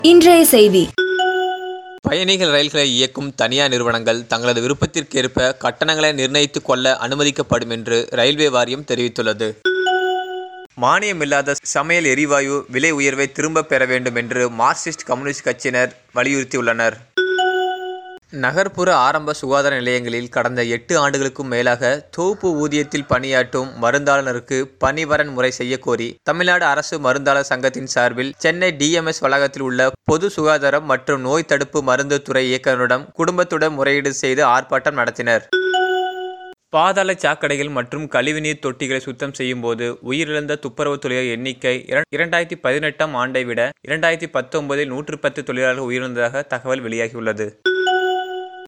இன்றைய செய்தி பயணிகள் ரயில்களை இயக்கும் தனியார் நிறுவனங்கள் தங்களது விருப்பத்திற்கேற்ப கட்டணங்களை நிர்ணயித்துக் கொள்ள அனுமதிக்கப்படும் என்று ரயில்வே வாரியம் தெரிவித்துள்ளது மானியமில்லாத சமையல் எரிவாயு விலை உயர்வை திரும்பப் பெற வேண்டும் என்று மார்க்சிஸ்ட் கம்யூனிஸ்ட் கட்சியினர் வலியுறுத்தியுள்ளனர் நகர்ப்புற ஆரம்ப சுகாதார நிலையங்களில் கடந்த எட்டு ஆண்டுகளுக்கும் மேலாக தொகுப்பு ஊதியத்தில் பணியாற்றும் மருந்தாளருக்கு பணிவரன் முறை செய்யக்கோரி தமிழ்நாடு அரசு மருந்தாளர் சங்கத்தின் சார்பில் சென்னை டிஎம்எஸ் வளாகத்தில் உள்ள பொது சுகாதாரம் மற்றும் நோய் தடுப்பு மருந்து துறை இயக்குநரிடம் குடும்பத்துடன் முறையீடு செய்து ஆர்ப்பாட்டம் நடத்தினர் பாதாள சாக்கடைகள் மற்றும் கழிவுநீர் தொட்டிகளை சுத்தம் செய்யும் போது உயிரிழந்த துப்புரவு தொழிலாளர் எண்ணிக்கை இர- இரண்டாயிரத்தி பதினெட்டாம் ஆண்டை விட இரண்டாயிரத்தி பத்தொன்பதில் நூற்று பத்து தொழிலாளர்கள் உயிரிழந்ததாக தகவல் வெளியாகியுள்ளது